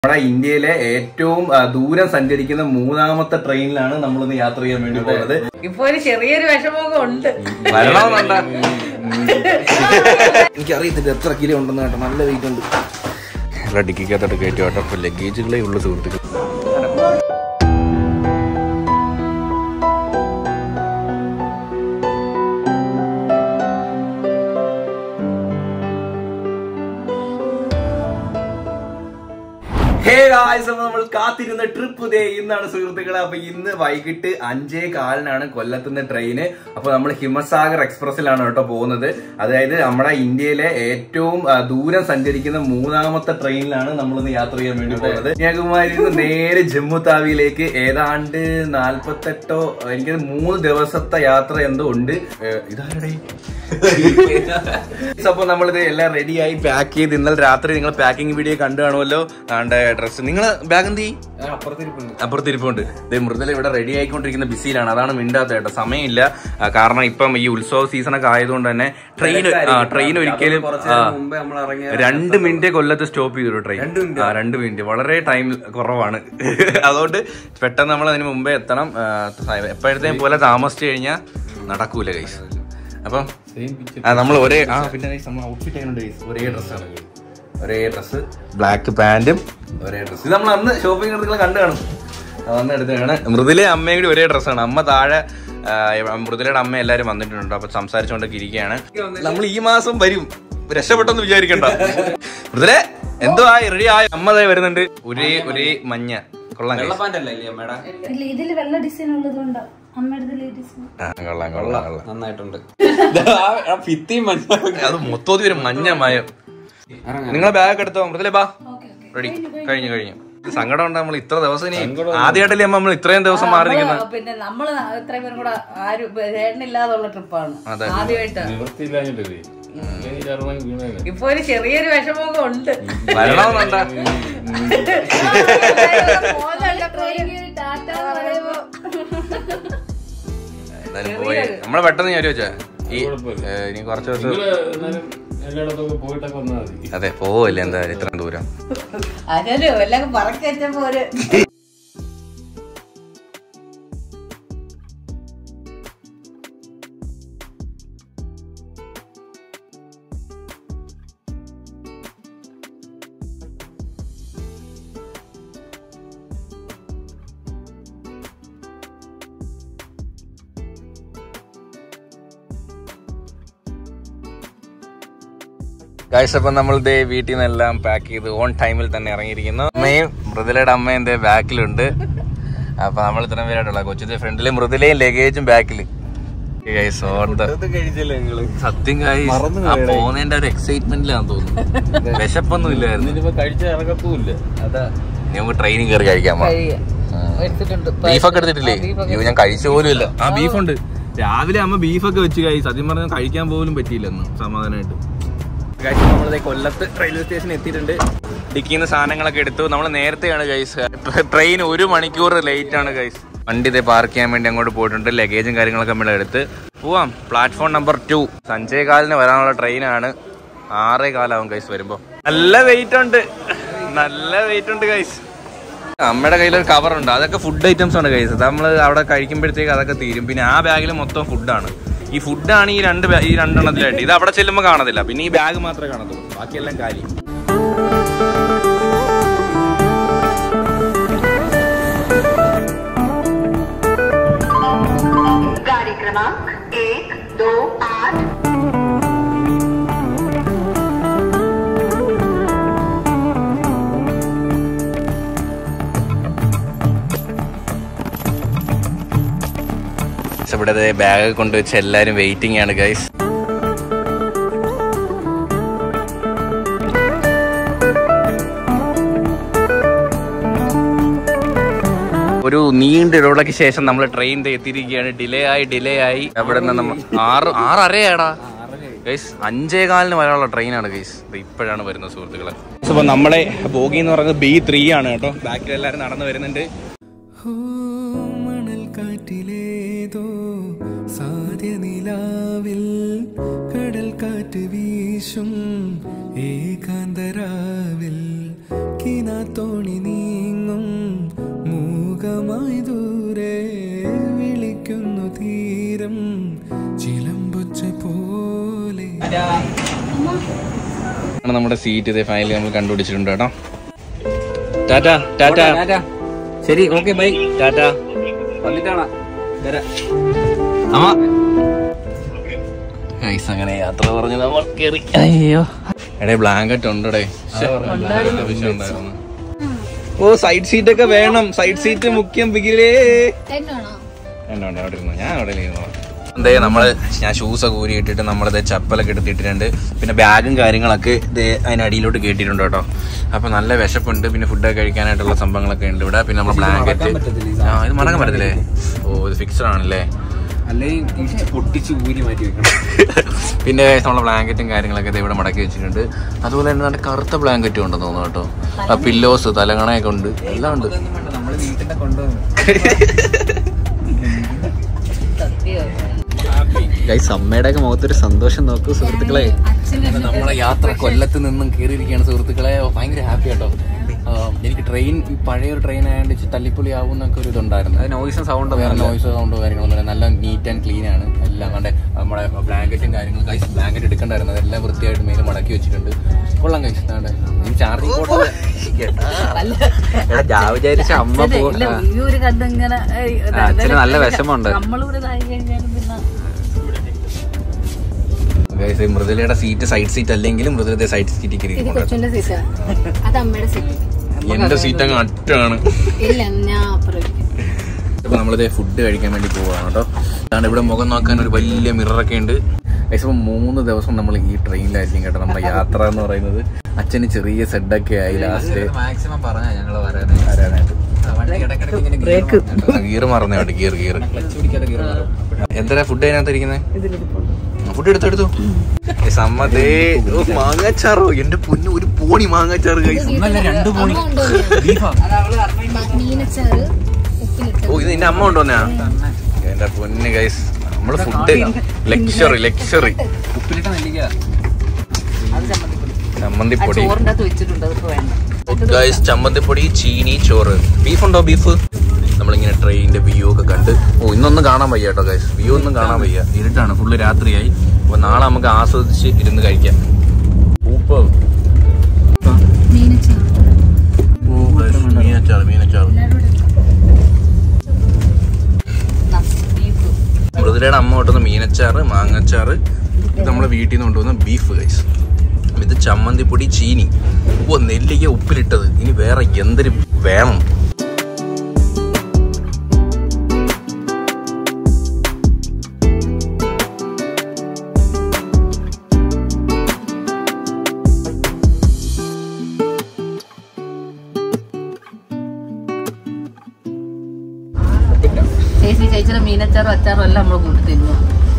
നമ്മുടെ ഇന്ത്യയിലെ ഏറ്റവും ആ, ദൂരം സഞ്ചരിക്കുന്ന മൂന്നാമത്തെ ട്രെയിനിലാണ് നമ്മളിന്ന് യാത്ര ചെയ്യാൻ വേണ്ടി പോകുന്നത് ഇപ്പൊ ഒരു ചെറിയൊരു വിഷമമൊക്കെ ഉണ്ട് വരണമെന്നുണ്ട എനിക്ക് അറിയത്തില്ല എത്ര കിലോ ഉണ്ടെന്ന് കേട്ടോ നല്ല വെയിറ്റ് ഉണ്ട് എല്ലാ ഡിക്കിക്കകത്തോട്ട് കയറ്റി കേട്ടോ അപ്പൊ ലഗേജുകളേ ഉള്ളു സുഹൃത്തുക്കൾ ഹേ ഗായ്സ് അപ്പൊ നമ്മൾ കാത്തിരുന്ന ട്രിപ്പ് ദേ ഇന്നാണ് സുഹൃത്തുക്കളെ അപ്പൊ ഇന്ന് വൈകിട്ട് അഞ്ചേ കാലിനാണ് കൊല്ലത്തുനിന്ന് ട്രെയിന് അപ്പൊ നമ്മൾ ഹിമസാഗർ എക്സ്പ്രസിലാണ് കേട്ടോ പോകുന്നത് അതായത് നമ്മുടെ ഇന്ത്യയിലെ ഏറ്റവും ആ, ദൂരം സഞ്ചരിക്കുന്ന മൂന്നാമത്തെ ട്രെയിനിലാണ് നമ്മളിന്ന് യാത്ര ചെയ്യാൻ വേണ്ടി പോകുന്നത് കന്യാകുമാരിയിൽ നിന്ന് നേരെ ജമ്മു താവിയിലേക്ക് ഏതാണ്ട് നാല്പത്തെട്ടോ എനിക്ക് മൂന്ന് ദിവസത്തെ യാത്ര എന്തോ ഉണ്ട് ഏ, ഇതാരുടെ അപ്പൊ നമ്മളിത് എല്ലാം റെഡിയായി പാക്ക് ചെയ്ത് ഇന്നലെ രാത്രി നിങ്ങൾ പാക്കിംഗ് വീഡിയോ കണ്ടു കാണുമല്ലോ ആണ്ട് ഡ്രസ്സ് നിങ്ങൾ ബാഗ് എന്ത് ചെയ്യും അപ്പുറത്തിരിപ്പുണ്ട് ഇത് മൃദുല ഇവിടെ റെഡി ആയിക്കൊണ്ടിരിക്കുന്ന ബിസിയിലാണ് അതാണ് മിണ്ടാത്ത കേട്ടോ സമയമില്ല ആ, കാരണം ഇപ്പം ഈ ഉത്സവ സീസണൊക്കെ ആയതുകൊണ്ട് തന്നെ ട്രെയിൻ ട്രെയിൻ ഒരിക്കലും ആ, രണ്ട് മിനിറ്റ് കൊല്ലത്ത് സ്റ്റോപ്പ് ചെയ്തു ട്രെയിൻ ആ രണ്ട് മിനിറ്റ് വളരെ ടൈം കുറവാണ് അതുകൊണ്ട് പെട്ടെന്ന് നമ്മൾ അതിന് മുമ്പേ എത്തണം എപ്പോഴത്തെയും പോലെ താമസിച്ചു കഴിഞ്ഞാൽ നടക്കൂല കൈസ് അപ്പം നമ്മൾ ഒരേ ആ പിന്നെ guys, നമ്മൾ ഔട്ട്ഫിറ്റ് ആയതുകൊണ്ട് guys, ഒരേ ഡ്രസ്സാണ് ഒരേ ഡ്രസ്സ് ബ്ലാക്ക് പാന്റും ഒരേ ഡ്രസ്സ് ഇത് നമ്മൾ അന്ന് ഷോപ്പിംഗ് നിങ്ങൾ കണ്ടു കാണും അത് അന്ന് എടുത്തതാണ് മൃദുലെ അമ്മയും കൂടി ഒരേ ഡ്രസ്സാണ് അമ്മ താഴെ ആ, മൃദുലയുടെ അമ്മ എല്ലാരും വന്നിട്ടുണ്ട് അപ്പൊ സംസാരിച്ചുകൊണ്ടൊക്കെ ഇരിക്കുകയാണ് നമ്മൾ ഈ മാസം വരും രക്ഷപ്പെട്ടെന്ന് വിചാരിക്കണ്ട മൃദുലെ എന്തോ ആയി റെഡി ആയി അമ്മ ദേ വരുന്നുണ്ട് ഒരേ ഒരേ മഞ്ഞ കൊള്ളാം guys. ഇല്ല ഇതില് വെള്ള ഡിസൈൻ ഉള്ളത് കൊണ്ട് അമ്മയുടെ ഡിസൈൻ ആ, കൊള്ളാം കൊള്ളാം കൊള്ളാം നന്നായിട്ടുണ്ട് അത് മൊത്തത്തിൽ ഒരു മഞ്ഞ മയം നിങ്ങളെ ബാഗ് എടുത്തോ മൃദുലെ ബാ റെഡി കഴിഞ്ഞു കഴിഞ്ഞു ഇത് സങ്കടം ഉണ്ട് നമ്മൾ ഇത്ര ദിവസം ഇനി ആദ്യമായിട്ടല്ലേ അമ്മ നമ്മൾ ഇത്രയും ദിവസം മാറി നിൽക്കുന്നത് പിന്നെ നമ്മള് ഇത്രയും പേരും കൂടെ ആരും ചേട്ടനില്ലാതുള്ള ട്രിപ്പാണ് അതെ. ആദ്യമായിട്ട് നിവൃത്തിയില്ലാഞ്ഞിട്ടേ ഇറങ്ങി വീണേനെ ഇപ്പൊ ഒരു ചെറിയൊരു വിഷമമൊക്കെ ഉണ്ട് വരണമെന്നുണ്ട ടാറ്റ പറയുമ്പോ എന്തായാലും പോയി നമ്മളെ പെട്ടെന്ന് ഞാൻ വെച്ചാ ഈ ഏ, ഇനി കുറച്ച് ദിവസം നിങ്ങള് എന്നാലും എല്ലായിടത്തൊക്കെ പോയിട്ടൊക്കെ വന്നാൽ മതി അതെ പോവല്ലേ എന്തായാലും ഇത്രയും ദൂരം അതിനൊരു എല്ലാം പറക്കി വെച്ചപ്പോ ഒരു ഗൈസ് അപ്പൊ നമ്മൾ ദേ വീട്ടിൽ നിന്നെല്ലാം പാക്ക് ചെയ്ത് ഓൺ ടൈമിൽ തന്നെ ഇറങ്ങിയിരിക്കുന്നു അമ്മയും മൃദുലയുടെ അമ്മയും ദേ ബാക്കിലുണ്ട് അപ്പൊ നമ്മൾ ഇത്രയും പേരായിട്ടുള്ള കൊച്ചിന്റെ ഫ്രണ്ടില് മൃദുലയും ലഗേജും ബാക്കില് ഗൈസ് ഓൺ ദ കഴിച്ചില്ല നിങ്ങള് സത്യം ഗൈസ് ആ പോകുന്നതിന്റെ ഒരു എക്സൈറ്റ്മെന്റിലാന്ന് തോന്നുന്നു വിശപ്പൊന്നും ഇല്ലായിരുന്നു ഇനിയിപ്പോ കഴിച്ച ഇറങ്ങത്തുമില്ല അതാ ഇനി നമുക്ക് ട്രെയിനിൽ കയറി കഴിക്കാൻ പോവാം. എടുത്തിട്ടുണ്ട് ബീഫൊക്കെ എടുത്തിട്ടില്ലേ അയ്യോ ഞാൻ കഴിച്ച പോലും ഇല്ല ആ ബീഫുണ്ട് രാവിലെ അമ്മ ബീഫൊക്കെ വെച്ച് കഴി സത്യം പറഞ്ഞാൽ കഴിക്കാൻ പോലും പറ്റിയില്ലെന്ന് സമാധാനമായിട്ട് ഗൈസ് നമ്മളിതേ കൊല്ലത്ത് റെയിൽവേ സ്റ്റേഷൻ എത്തിയിട്ടുണ്ട് ഡിക്കിന്ന് സാധനങ്ങളൊക്കെ എടുത്തു നമ്മൾ നേരത്തെയാണ് ഗൈസ് ട്രെയിൻ ഒരു മണിക്കൂർ ലേറ്റ് ആണ് ഗൈസ് വണ്ടി ഇതേ പാർക്ക് ചെയ്യാൻ വേണ്ടി അങ്ങോട്ട് പോയിട്ടുണ്ട് ലഗേജും കാര്യങ്ങളൊക്കെ നമ്മൾ എടുത്ത് പോവാം പ്ലാറ്റ്ഫോം നമ്പർ ടു സഞ്ജയ് കാലിന് വരാനുള്ള ട്രെയിനാണ് ആറേ കാലാവും ഗൈസ് വരുമ്പോ നല്ല വെയിറ്റ് ഉണ്ട് നല്ല വെയിറ്റ് ഉണ്ട് ഗൈസ് അമ്മയുടെ കയ്യിൽ ഒരു കവർ ഉണ്ട് അതൊക്കെ ഫുഡ് ഐറ്റംസ് ആണ് കൈസ് നമ്മൾ അവിടെ കഴിക്കുമ്പോഴത്തേക്ക് അതൊക്കെ തീരും പിന്നെ ആ ബാഗിൽ മൊത്തം ഫുഡാണ് ഈ ഫുഡാണ് ഈ രണ്ട് ബാ- ഈ രണ്ടെണ്ണത്തിലായിട്ട് ഇത് അവിടെ ചെല്ലുമ്പോൾ കാണത്തില്ല പിന്നെ ഈ ബാഗ് മാത്രമേ കാണത്തുള്ളൂ ബാക്കിയെല്ലാം കാലി गाड़ी क्रमांक एक दो आठ പക്ഷെ ഇവിടെ ബാഗ് കൊണ്ടുവച്ച് എല്ലാരും വെയിറ്റിംഗ് ആണ് ഗൈസ് ഒരു നീണ്ട ഇടവേളയ്ക്ക് ശേഷം നമ്മൾ ട്രെയിൻ എത്തിയിരിക്കുകയാണ് ഡിലേ ആയി ഡിലേ ആയി അവിടെ നിന്ന് നമ്മൾ ആറ് ആറരയാടാ ഗൈസ് അഞ്ചേ കാലിന് വരാനുള്ള ട്രെയിനാണ് ഗൈസ് ഇപ്പോഴാണ് വരുന്നത് സുഹൃത്തുക്കളെ അപ്പൊ നമ്മളെ ബോഗി എന്ന് പറയുന്നത് ബി ത്രീ ആണ് കേട്ടോ ബാക്കിൽ എല്ലാവരും നടന്നു വരുന്നുണ്ട് മണൽ കാറ്റിലേതോ സാധ്യ നിലാവിൽ കടൽ കാറ്റ് വീശും ഏകാന്തരാവിൽ കിനാ തോണി നീങ്ങും മൂകമായി ദൂരെ വിളിക്കുന്നു തീരം ചിലമ്പൊച്ച പോലെ ആണ് നമ്മുടെ സീറ്റ് ഇതേ ഫൈനലി നമ്മൾ കണ്ടുപിടിച്ചിട്ടുണ്ട് കേട്ടോ ടാറ്റാ ടാറ്റാ ശരി ഓക്കെ ബൈ ടാറ്റാ വന്നിട്ടാണ് അമ്മ ഗൈസ് അങ്ങനെ യാത്ര പറഞ്ഞ് നമ്മൾ കേറി അയ്യോ എടേ ബ്ലാങ്കറ്റ് ഉണ്ടടേ ശ്ശെ, blanket വിഷയം ഉണ്ടായിരുന്നു. ഓ സൈഡ് സീറ്റ് ഒക്കെ വേണം സൈഡ് സീറ്റ് മുഖ്യം ബിഗിലേ എന്നാണോ വേണ്ട വേണ്ട അവിടെ ഇരുന്നു ഞാൻ അവിടെ ഇരുന്നോളാം എന്തേ നമ്മള് ഞാൻ ഷൂസ് ഒക്കെ ഊരി ഇട്ടിട്ട് നമ്മളിത് ചപ്പലൊക്കെ എടുത്തിട്ടുണ്ട് പിന്നെ ബാഗും കാര്യങ്ങളൊക്കെ ഇത് അതിനടിയിലോട്ട് കേട്ടിട്ടുണ്ട് കേട്ടോ അപ്പൊ നല്ല വിശപ്പുണ്ട് പിന്നെ ഫുഡൊക്കെ കഴിക്കാനായിട്ടുള്ള സംഭവങ്ങളൊക്കെ ഉണ്ട് ഇവിടെ പിന്നെ നമ്മൾ ബ്ലാങ്കറ്റ് ആ ഇത് മടങ്ങാൻ പറ്റത്തില്ലേ ഓ ഇത് ഫിക്സഡ് ആണല്ലേ അല്ലെങ്കിൽ തിരിച്ച് പൊട്ടിച്ച് ഊരി മാറ്റി വെക്കണം പിന്നെ നമ്മളെ ബ്ലാങ്കറ്റും കാര്യങ്ങളൊക്കെ ദേ ഇവിടെ മടക്കി വെച്ചിട്ടുണ്ട് അതുപോലെ തന്നെ നല്ല കറുത്ത ബ്ലാങ്കറ്റും ഉണ്ടെന്ന് തോന്നുന്നു കേട്ടോ ആ പില്ലോസ് തലകണയൊക്കെ ഉണ്ട് എല്ലാം ഉണ്ട് നമ്മള് വീട്ടിന്റെ കൊണ്ടുവന്നു ഗൈസ് അമ്മയുടെ ഒക്കെ മുഖത്തൊരു സന്തോഷം നോക്കൂ സുഹൃത്തുക്കളെ നമ്മളെ യാത്ര കൊല്ലത്ത് നിന്നും കയറിയിരിക്കുകയാണ് സുഹൃത്തുക്കളെ ഭയങ്കര ഹാപ്പി കേട്ടോ ആ, എനിക്ക് ട്രെയിൻ പഴയ ഒരു ട്രെയിൻ ആയതുകൊണ്ട് ഇച്ചിരി തല്ലിപ്പൊളി ആവുന്നൊക്കെ ഒരു ഇതുണ്ടായിരുന്നു നോയിസും സൗണ്ട് വേറെ നോയ്സ് സൗണ്ടോ കാര്യങ്ങളൊന്നും നല്ല നീറ്റ് ആൻഡ് ക്ലീൻ ആണ് എല്ലാം കണ്ടെ നമ്മുടെ ബ്ലാങ്കറ്റും കാര്യങ്ങളും കൈസ് ബ്ലാങ്കറ്റ് എടുക്കണ്ടായിരുന്നു അതെല്ലാം വൃത്തിയായിട്ട് മേലെ മടക്കി വെച്ചിട്ടുണ്ട് കൊള്ളാം കൈസ് ഈ ചാർജിങ് പോട്ടോ ഞാൻ വിചാരിച്ച അമ്മ പോ ആ. ഈ ഒരു കണ്ട് ഇങ്ങനെ ഏയ്, ആ, അച്ഛന് നല്ല വിഷമമുണ്ട് നമ്മളിവിടെ ഇതായി കഴിഞ്ഞാലും പിന്നെ ഗൈസ് മൃദുലയുടെ സീറ്റ് സൈഡ് സീറ്റ് അല്ലെങ്കിലും മൃദുലത്തെ സൈഡ് സീറ്റ് ഇത് കയറി കൊച്ചിന്റെ സീറ്റാ അത് അമ്മയുടെ സീറ്റ് എന്റെ സീറ്റ് അങ്ങ് അറ്റാണ് ഇല്ല ഞാൻ അപ്പുറം ഇരിക്കും. അപ്പൊ നമ്മളിത് ഫുഡ് കഴിക്കാൻ വേണ്ടി പോവാണ് കേട്ടോ അതാണ് ഇവിടെ മുഖം നോക്കാൻ ഒരു വലിയ മിററൊക്കെ ഉണ്ട് ഗൈസ് ഇപ്പൊ മൂന്ന് ദിവസം നമ്മൾ ഈ ട്രെയിനിലായിരിക്കും കേട്ടോ നമ്മുടെ യാത്ര എന്ന് പറയുന്നത് അച്ഛന് ചെറിയ സെഡൊക്കെ ആയി ലാസ്റ്റ് മാക്സിമം പറഞ്ഞാ ഞങ്ങള് വരാന് വരാനായിട്ട് വണ്ടി ഇടക്കിടക്ക് ഇങ്ങനെ ബ്രേക്ക് ഗിയർ മാറുന്ന കേട്ടോ ഗിയർ ഗിയർ ക്ലച്ച് പിടിക്കാതെ കയറി മാറും എന്താ ഫുഡ് അതിനകത്ത് ഇരിക്കുന്നത് ഫുഡ് എടുത്തെടുത്തു സമ്മതേ ഓ മാങ്ങാച്ചാറോ എന്റെ പൊന്നു ഒരു പോണി മാങ്ങാച്ചാറ് guys. രണ്ട് അമ്മ കൊണ്ടുവന്നതാ. മ- മീനച്ചാറ് ഉപ്പിലിട്ട് ഓ ഇത് നിന്റെ അമ്മ കൊണ്ടുവന്നാ എന്റെ പൊന്ന് ഗൈസ് നമ്മള് ഫുഡ് ലക്ഷറി ലക്ഷറി ഉപ്പിലിട്ട നെല്ലിക്ക ചമ്മന്തിപ്പൊടി ചോറിന്റെ അകത്ത് വെച്ചിട്ടുണ്ട് അതിപ്പോ വേണ്ട ഗൈസ് ചമ്മന്തിപ്പൊടി ചീനി ചോറ് ബീഫ് ഉണ്ടോ ബീഫ് നമ്മളിങ്ങനെ ട്രെയിനിന്റെ വ്യൂ ഒക്കെ കണ്ട് ഓ ഇന്നൊന്നും കാണാൻ വയ്യ കേട്ടോ ഗൈസ് വ്യൂ ഒന്നും കാണാൻ വയ്യ ഇരുട്ടാണ് ഫുള്ള് രാത്രിയായി അപ്പൊ നാളെ നമുക്ക് ആസ്വദിച്ച് ഇരുന്ന് കഴിക്കാം സൂപ്പർ മീനച്ചാറ് മീനച്ചാറ് മീനച്ചാറ് ബീഫ് മൃദുലയുടെ അമ്മ കൊണ്ടുവന്ന മീനച്ചാറ് മാങ്ങച്ചാറ് ഇത് നമ്മളെ വീട്ടിൽ നിന്ന് കൊണ്ടുവന്ന ബീഫ് ഗൈസ് ഇത് ചമ്മന്തിപ്പൊടി ചീനി ഓ നെല്ലിക്ക ഉപ്പിലിട്ടത് ഇനി വേറെ എന്തൊരു വേണം ചേച്ചി ചേച്ചിയുടെ മീനച്ചാറും അച്ചാറും എല്ലാം നമ്മൾ കൂട്ടി തിന്നു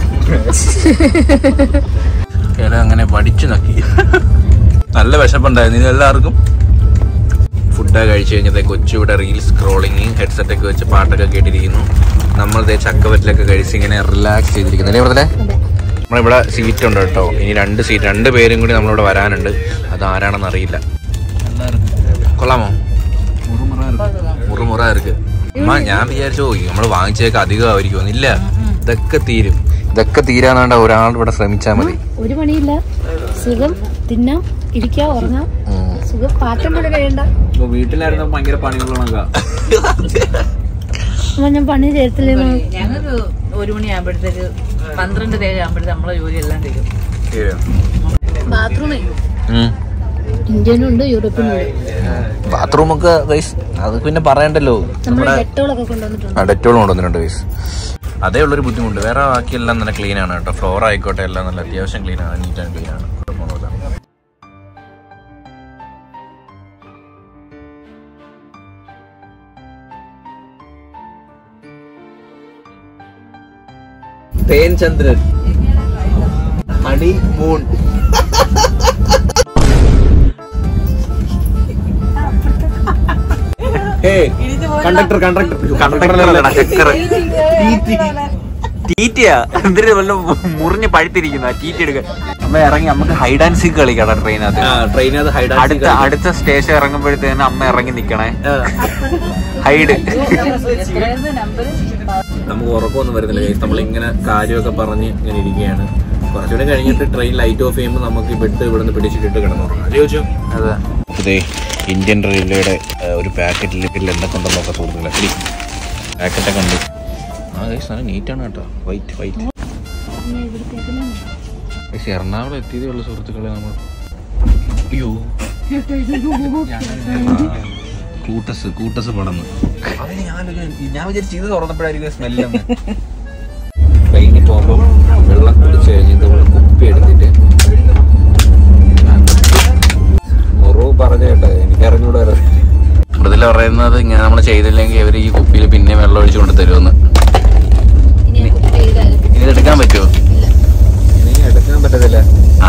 ഇല അങ്ങനെ വടിച്ചു നക്കി നല്ല വിശപ്പുണ്ടായിരുന്നു ഇത് എല്ലാവർക്കും ഫുഡൊക്കെ കഴിച്ചു കഴിഞ്ഞത്തെ കൊച്ചു ഇവിടെ റീൽസ് സ്ക്രോളിങ് ഹെഡ്സെറ്റ് ഒക്കെ വെച്ച് പാട്ടൊക്കെ കേട്ടിരിക്കുന്നു നമ്മളിതേ ചക്കവറ്റിലൊക്കെ കഴിച്ച് ഇങ്ങനെ റിലാക്സ് ചെയ്തിരിക്കുന്നു അല്ലേ വെറുതെ നമ്മളിവിടെ സീറ്റ് ഉണ്ട് കേട്ടോ ഇനി രണ്ട് സീറ്റ് രണ്ട് പേരും കൂടി നമ്മളിവിടെ വരാനുണ്ട് അത് ആരാണെന്ന് അറിയില്ല കൊള്ളാമോ മുറുമുറ ഇருக்கு അമ്മ ഞാൻ വിചാരിച്ചു പോയി നമ്മൾ വാങ്ങിച്ചേക്ക് അധികമായിരിക്കും ഇല്ല ഇതൊക്കെ തീരും ഇതൊക്കെ തീരാനാണ്ട് ഒരാൾ ഇവിടെ ശ്രമിച്ചാൽ മതി ഒരു പണിയില്ല സുഖം തിന്നാം ഇരിക്കാം ഉറങ്ങാം സുഖം പാത്രം പോലെ കഴിയണ്ട ഇപ്പൊ വീട്ടിലായിരുന്നു ഭയങ്കര പണികളാണ് അമ്മ ഞാൻ പണി ചെയ്യത്തില്ലേ മാം? ഞങ്ങൾക്ക് ഒരു മണിയാകുമ്പോഴത്തേക്ക് പന്ത്രണ്ട് രേഖ ആകുമ്പോഴത്തേക്ക് നമ്മളെ ജോലി എല്ലാം തീരും ബാത്റൂമേ ഇന്ത്യനും ഉണ്ട് യൂറോപ്പിനും ഉണ്ട് ബാത്റൂം ഒക്കെ ഗൈസ് അത് പിന്നെ പറയണ്ടല്ലോ നമ്മൾ ഡെറ്റോളൊക്കെ കൊണ്ടുവന്നിട്ടുണ്ട് ആ ഡെറ്റോൾ കൊണ്ടുവന്നിട്ടുണ്ട് ഗൈസ് അതേ ഉള്ളൊരു ബുദ്ധിമുട്ട് വേറെ ബാക്കിയെല്ലാം നല്ല ക്ലീൻ ആണ് കേട്ടോ ഫ്ലോർ ആയിക്കോട്ടെ എല്ലാം നല്ല അത്യാവശ്യം ക്ലീൻ ആണ് നീറ്റ് ആൻഡ് ക്ലീൻ ആണ് കുഴപ്പമൊന്നുമില്ല തേൻചന്ദ്രൻ ഹണി മൂൺ കണ്ടക്ടർ കണ്ടക്ടർ ടീറ്റിയാ എന്തിനു വല്ല മുറിഞ്ഞ് പഴുത്തിരിക്കുന്ന ടീറ്റി എടുക്കാൻ അമ്മ ഇറങ്ങി നമുക്ക് ഹൈഡ് ആൻഡ് സീക്ക് കളിക്കണം ട്രെയിനകത്ത് ട്രെയിനകത്ത് ഹൈഡ് അടുത്ത അടുത്ത സ്റ്റേഷൻ ഇറങ്ങുമ്പോഴത്തേനും അമ്മ ഇറങ്ങി നിക്കണേ ഹൈഡ് നമ്പർ നമുക്ക് ഉറക്കമൊന്നും വരുന്നില്ല guys. നമ്മളിങ്ങനെ കാര്യമൊക്കെ പറഞ്ഞ് ഇങ്ങനെ ഇരിക്കുകയാണ് കുറച്ചുകൂടെ കഴിഞ്ഞിട്ട് ട്രെയിൻ ലൈറ്റ് ഓഫ് ചെയ്യുമ്പോൾ നമുക്ക് ഈ ബെഡ് ഇവിടുന്ന് പിടിച്ചിട്ടിട്ട് കിടന്നുറങ്ങാം ചോദിച്ചോ അതെ ഇതേ ഇന്ത്യൻ റെയിൽവേയുടെ ഏഹ്, ഒരു പാക്കറ്റിൽ ഇതിൽ എന്തൊക്കെ ഉണ്ടെന്ന് നോക്കാം സുഹൃത്തുക്കളെ ശരി പാക്കറ്റൊക്കെ ഉണ്ട് ആ ഗൈസ് നല്ല നീറ്റാണ് കേട്ടോ വൈറ്റ് വൈറ്റ് ഗൈസ് എറണാകുളം എത്തിയതേ ഉള്ളൂ സുഹൃത്തുക്കളെ നമ്മൾ അയ്യോ കൂട്ടസ് കൂട്ടസ് പടന്ന് ഞാൻ വിചാരിച്ചു ഇത് തുറന്നപ്പോഴായിരിക്കും സ്മെല്ല് ട്രെയിനിൽ പോകുമ്പോൾ വെള്ളം കുടിച്ചു കഴിഞ്ഞ് ഇതുപോലെ കുപ്പി എടുത്തിട്ട് മുറിവ് പറഞ്ഞു കേട്ടോ എനിക്ക് അറിഞ്ഞൂടെ മൃദുല പറയുന്നത് ഇങ്ങനെ നമ്മൾ ചെയ്തില്ലെങ്കിൽ അവർ ഈ കുപ്പിയിൽ പിന്നെ വെള്ളം ഒഴിച്ചു കൊണ്ട് തരുമെന്ന് ഇനി ഇത് എടുക്കാൻ പറ്റുമോ എനിക്ക് എടുക്കാൻ പറ്റത്തില്ല ആ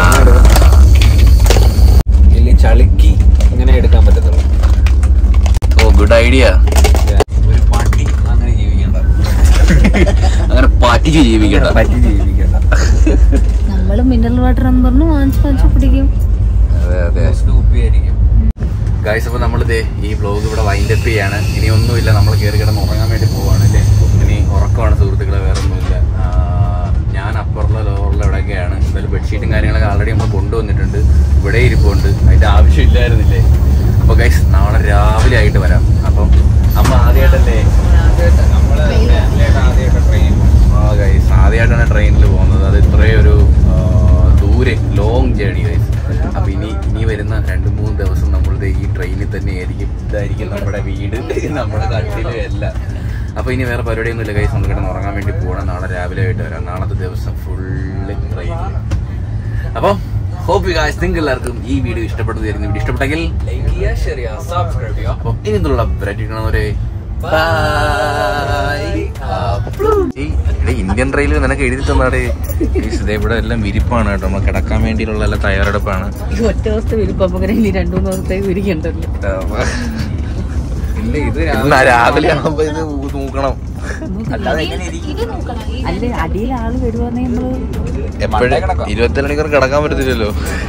ഇല്ല ചളുക്കി ഇങ്ങനെ എടുക്കാൻ പറ്റത്തുള്ളൂ ഓ ഗുഡ് ഐഡിയ ഒരു പട്ടി അങ്ങനെ ജീവിക്കണ്ട അങ്ങനെ പാറ്റിച്ച് ജീവിക്കണ്ട പറ്റി ജീവിക്കണ്ട നമ്മള് മിനറൽ വാട്ടർ എന്ന് പറഞ്ഞു വാങ്ങിച്ച് വാങ്ങിച്ച് കുടിക്കും അതെ അതെ കുപ്പിയായിരിക്കും ഗായ്സ് അപ്പോൾ നമ്മൾ ഈ വ്ലോഗ് ഇവിടെ വൈൻഡ് അപ്പ് ചെയ്യാണ് ഇനി ഒന്നുമില്ല നമ്മൾ കയറി കിടന്ന് ഉറങ്ങാൻ വേണ്ടി പോവാണ് അല്ലേ ഇനി ഉറക്കമാണ് സുഹൃത്തുക്കളെ വേറെ ഒന്നുമില്ല ആ, ഞാൻ അപ്പുറത്തിലോ ലോവറിലോ എവിടെയൊക്കെയാണ് എന്തായാലും ബെഡ്ഷീറ്റും കാര്യങ്ങളൊക്കെ ആൾറെഡി നമ്മൾ കൊണ്ടുവന്നിട്ടുണ്ട് ഇവിടെ ഇരിപ്പുണ്ട് അതിന്റെ ആവശ്യമില്ലായിരുന്നില്ലേ അപ്പോൾ ഗൈസ് നാളെ രാവിലെ ആയിട്ട് വരാം അപ്പം അമ്മ ആദ്യമായിട്ടല്ലേ ആ ഗൈസ് ആദ്യമായിട്ടാണ് ട്രെയിനിൽ പോകുന്നത് അത് ഇത്രയും ഒരു ആ, ദൂരെ ലോങ് ജേണി ഗൈസ് അപ്പൊ ഇനി ഇനി വരുന്ന രണ്ട് മൂന്ന് ദിവസം നമ്മളുടെ ഈ ട്രെയിനിൽ തന്നെ ആയിരിക്കും ഇതായിരിക്കും നമ്മുടെ വീട് നമ്മുടെ കട്ടിലും എല്ലാം അപ്പൊ ഇനി വേറെ പരിപാടിയൊന്നുമില്ല ഗൈസ് നമ്മൾ കിടന്ന് ഉറങ്ങാൻ വേണ്ടി പോകണം നാളെ രാവിലെ ആയിട്ട് വരാം നാളത്തെ ദിവസം ഫുള്ള് ട്രെയിനിൽ അപ്പോൾ ഹോപ്പ് യു ഗായ്സ് നിങ്ങൾക്ക് എല്ലാവർക്കും ഈ വീഡിയോ ഇഷ്ടപ്പെട്ടു തരുന്നു വീഡിയോ ഇഷ്ടപ്പെട്ടെങ്കിൽ ലൈക്ക് ചെയ്യുക ഷെയർ ചെയ്യുക സബ്സ്ക്രൈബ് ചെയ്യുക അപ്പം ഇനി എന്നുള്ള പറ്റിക്കണവരെ ഇന്ത്യൻ റെയിൽവേ നിനക്ക് എഴുതി തന്നാടേ ഇതേ ഇവിടെ എല്ലാം വിരിപ്പാണ് കേട്ടോ നമ്മൾ കിടക്കാൻ വേണ്ടിയിട്ടുള്ള എല്ലാ തയ്യാറെടുപ്പാണ് ഈ ഒറ്റ ദിവസത്തെ വിരിപ്പങ്ങനെ ഇനി രണ്ടു മൂന്ന് ദിവസത്തേക്ക് വിരിക്കണ്ടല്ലോ ഇല്ല ഇത് എന്നാ രാവിലെ ആകുമ്പോ ഇത് നോക്കണം അല്ലാതെ എങ്ങനെ ഇരിക്കും അല്ലേ അടിയിൽ ആള് വരുവാന്നെ നമ്മള് എപ്പോഴും ഇരുപത്തിരണ്ട് മണിക്കൂർ കിടക്കാൻ പറ്റത്തില്ലല്ലോ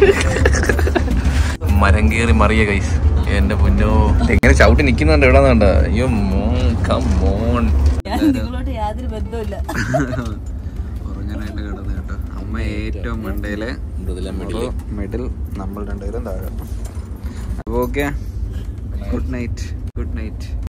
മരം കയറി മറിയ കൈസ് എന്റെ പൊന്നോ എങ്ങനെ ചവിട്ടി നിക്കുന്നുണ്ട് എവിടെ നിന്നുണ്ട് അയ്യോ മോൻ കം മോൺ നിങ്ങളോട്ട് യാതൊരു ബന്ധമില്ല ഉറങ്ങാനായിട്ട് കിടന്ന് കേട്ടോ അമ്മ ഏറ്റവും മണ്ടയില് മിഡിൽ നമ്മൾ രണ്ടുപേരും താഴെ അപ്പോൾ okay good night good night